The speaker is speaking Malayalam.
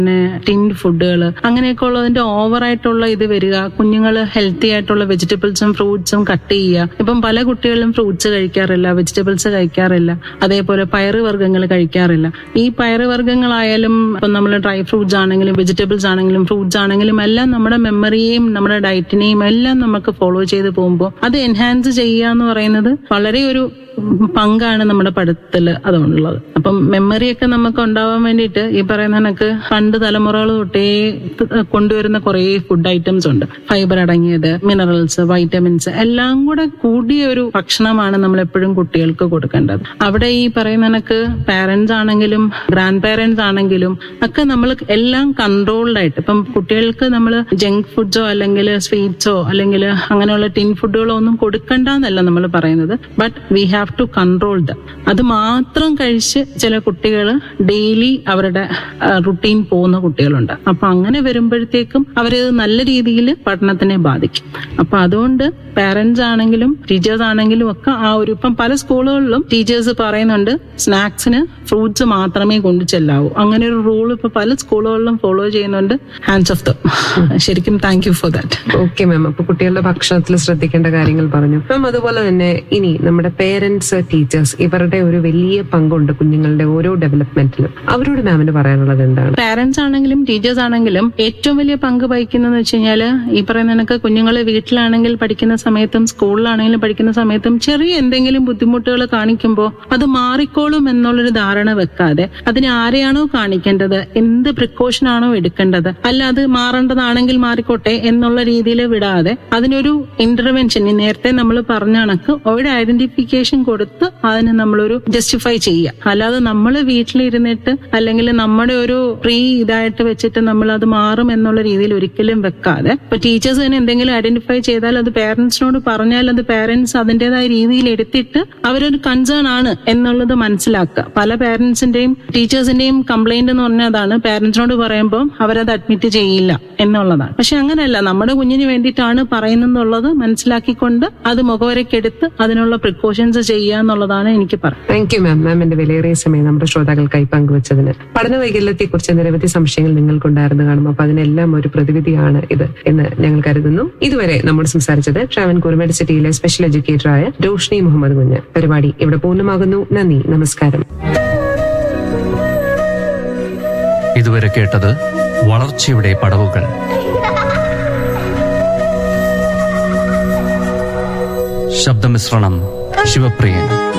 പിന്നെ ടിൻഡ് ഫുഡുകൾ അങ്ങനെയൊക്കെ ഉള്ളതിന്റെ ഓവറായിട്ടുള്ള ഇത് വരിക കുഞ്ഞുങ്ങൾ ഹെൽത്തി ആയിട്ടുള്ള വെജിറ്റബിൾസും ഫ്രൂട്ട്സും കട്ട് ചെയ്യുക ഇപ്പം പല കുട്ടികളും ഫ്രൂട്ട്സ് കഴിക്കാറില്ല വെജിറ്റബിൾസ് കഴിക്കാറില്ല അതേപോലെ പയറ് വർഗ്ഗങ്ങൾ കഴിക്കാറില്ല ഈ പയറ് വർഗ്ഗങ്ങളായാലും ഇപ്പം നമ്മൾ ഡ്രൈ ഫ്രൂട്ട്സ് ആണെങ്കിലും വെജിറ്റബിൾസ് ആണെങ്കിലും ഫ്രൂട്ട്സ് ആണെങ്കിലും എല്ലാം നമ്മുടെ മെമ്മറിയെയും നമ്മുടെ ഡയറ്റിനെയും എല്ലാം നമുക്ക് ഫോളോ ചെയ്ത് പോകുമ്പോൾ അത് എൻഹാൻസ് ചെയ്യുക എന്ന് പറയുന്നത് വളരെ ഒരു പങ്കാണ് നമ്മുടെ പഠിത്തത്തിൽ അതുള്ളത് അപ്പം മെമ്മറിയൊക്കെ നമുക്ക് ഉണ്ടാവാൻ വേണ്ടിയിട്ട് ഈ പറയുന്ന കണക്ക് പണ്ട് തലമുറകൾ തൊട്ടേ കൊണ്ടുവരുന്ന കുറേ ഫുഡ് ഐറ്റംസ് ഉണ്ട് ഫൈബർ അടങ്ങിയത് മിനറൽസ് വൈറ്റമിൻസ് എല്ലാം കൂടെ കൂടിയ ഒരു ഭക്ഷണമാണ് നമ്മൾ എപ്പോഴും കുട്ടികൾക്ക് കൊടുക്കേണ്ടത് അവിടെ ഈ പറയുന്ന കണക്ക് പാരന്റ്സ് ആണെങ്കിലും ഗ്രാൻഡ് പാരന്റ്സ് ആണെങ്കിലും ഒക്കെ നമ്മൾ എല്ലാം കൺട്രോൾഡ് ആയിട്ട് ഇപ്പം കുട്ടികൾക്ക് നമ്മൾ ജങ്ക് ഫുഡ്സോ അല്ലെങ്കിൽ സ്വീറ്റ്സോ അല്ലെങ്കിൽ അങ്ങനെയുള്ള ടിൻ ഫുഡുകളോ ഒന്നും കൊടുക്കണ്ട എന്നല്ല നമ്മൾ പറയുന്നത് but we have to control the അത് മാത്രം കഴിച്ച് ചില കുട്ടികൾ ഡെയിലി അവരുടെ റുട്ടീൻ പോകുന്ന കുട്ടികളുണ്ട് അപ്പൊ അങ്ങനെ വരുമ്പോഴത്തേക്കും അവരത് നല്ല രീതിയിൽ പഠനത്തിനെ ബാധിക്കും അപ്പൊ അതുകൊണ്ട് പാരന്റ്സ് ആണെങ്കിലും ടീച്ചേഴ്സ് ആണെങ്കിലും ഒക്കെ ആ ഒരു ഇപ്പം പല സ്കൂളുകളിലും ടീച്ചേഴ്സ് പറയുന്നുണ്ട് സ്നാക്സിന് ഫ്രൂട്ട്സ് മാത്രമേ കൊണ്ടു ചെല്ലാവൂ അങ്ങനെ ഒരു റൂൾ ഇപ്പൊ പല സ്കൂളുകളിലും ഫോളോ ചെയ്യുന്നുണ്ട് ഹാൻഡ്സ് ഓഫ് ദ ശരിക്കും thank you for that okay ma'am അപ്പൊ കുട്ടികളുടെ ഭക്ഷണത്തിൽ ശ്രദ്ധിക്കേണ്ട കാര്യങ്ങൾ പറഞ്ഞു മാം അതുപോലെ തന്നെ ഇനി നമ്മുടെ പേരൻസ് ടീച്ചേഴ്സ് ഇവരുടെ ഒരു വലിയ പങ്കുണ്ട് കുഞ്ഞുങ്ങളുടെ ഓരോ ഡെവലപ്മെന്റിലും അവരോട് മാമിന് പറയാനുള്ളത് എന്താണ് പാരന്റ്സ് ആണെങ്കിലും ടീച്ചേഴ്സ് ആണെങ്കിലും ഏറ്റവും വലിയ പങ്ക് വഹിക്കുന്നതെന്ന് വെച്ച് കഴിഞ്ഞാൽ ഈ പറയുന്ന കണക്ക് കുഞ്ഞുങ്ങൾ വീട്ടിലാണെങ്കിൽ പഠിക്കുന്ന സമയത്തും സ്കൂളിലാണെങ്കിലും പഠിക്കുന്ന സമയത്തും ചെറിയ എന്തെങ്കിലും ബുദ്ധിമുട്ടുകൾ കാണിക്കുമ്പോൾ അത് മാറിക്കോളും എന്നുള്ളൊരു ധാരണ വെക്കാതെ അതിന് ആരെയാണോ കാണിക്കേണ്ടത് എന്ത് പ്രിക്കോഷൻ ആണോ എടുക്കേണ്ടത് അല്ല അത് മാറേണ്ടതാണെങ്കിൽ മാറിക്കോട്ടെ എന്നുള്ള രീതിയിൽ വിടാതെ അതിനൊരു ഇന്റർവെൻഷൻ നേരത്തെ നമ്മൾ പറഞ്ഞ കണക്ക് ഒരു ഐഡന്റിഫിക്കേഷൻ കൊടുത്ത് അതിന് നമ്മളൊരു ജസ്റ്റിഫൈ ചെയ്യുക അല്ലാതെ നമ്മൾ വീട്ടിലിരുന്നിട്ട് അല്ലെങ്കിൽ നമ്മുടെ ഒരു പ്രീ ഇതായിട്ട് വെച്ചിട്ട് നമ്മൾ അത് മാറും എന്നുള്ള രീതിയിൽ ഒരിക്കലും വെക്കാതെ ഇപ്പൊ ടീച്ചേഴ്സ് തന്നെ എന്തെങ്കിലും ഐഡന്റിഫൈ ചെയ്താൽ അത് പേരൻസിനോട് പറഞ്ഞാൽ അത് പേരൻസ് അതിന്റേതായ രീതിയിൽ എടുത്തിട്ട് അവരൊരു കൺസേൺ ആണ് എന്നുള്ളത് മനസ്സിലാക്കുക പല പേരൻസിന്റെയും ടീച്ചേഴ്സിന്റെയും കംപ്ലൈന്റ് എന്ന് പറഞ്ഞാൽ അതാണ് പേരൻസിനോട് പറയുമ്പോൾ അവരത് അഡ്മിറ്റ് ചെയ്യില്ല എന്നുള്ളതാണ് പക്ഷെ അങ്ങനെയല്ല നമ്മുടെ കുഞ്ഞിന് വേണ്ടിയിട്ടാണ് പറയുന്നെന്നുള്ളത് മനസ്സിലാക്കിക്കൊണ്ട് അത് മുഖവരക്കെടുത്ത് അതിനുള്ള പ്രിക്കോഷൻസ് ചെയ്യുക എന്നുള്ളതാണ് എനിക്ക് പറയുന്നത് താങ്ക് യു മാം മാമിന്റെ വിലയേറിയ സമയം നമ്മുടെ ശ്രോതാക്കൾക്കായി പങ്കുവച്ചതിന് പഠന വൈകല്യത്തെ കുറിച്ച് നിരവധി സംശയങ്ങൾ നിങ്ങൾക്കുണ്ടായിരുന്നു കാണും അപ്പൊ അതിനെല്ലാം ഒരു പ്രതിവിധിയാണ് ഇത് എന്ന് ഞങ്ങൾ കരുതുന്നു ഇതുവരെ നമ്മൾ സംസാരിച്ചത് ട്രാവൻകൂർ മെഡിസിറ്റിയിലെ സ്പെഷ്യൽ എഡ്യൂക്കേറ്ററായ രോഷ്നി മുഹമ്മദ് കുഞ്ഞ് പരിപാടി ഇവിടെ പൂർണ്ണമാകുന്നു നന്ദി നമസ്കാരം ഇതുവരെ കേട്ടത് വളർച്ചയുടെ പടവുകൾ ശബ്ദമിശ്രണം ശിവപ്രിയൻ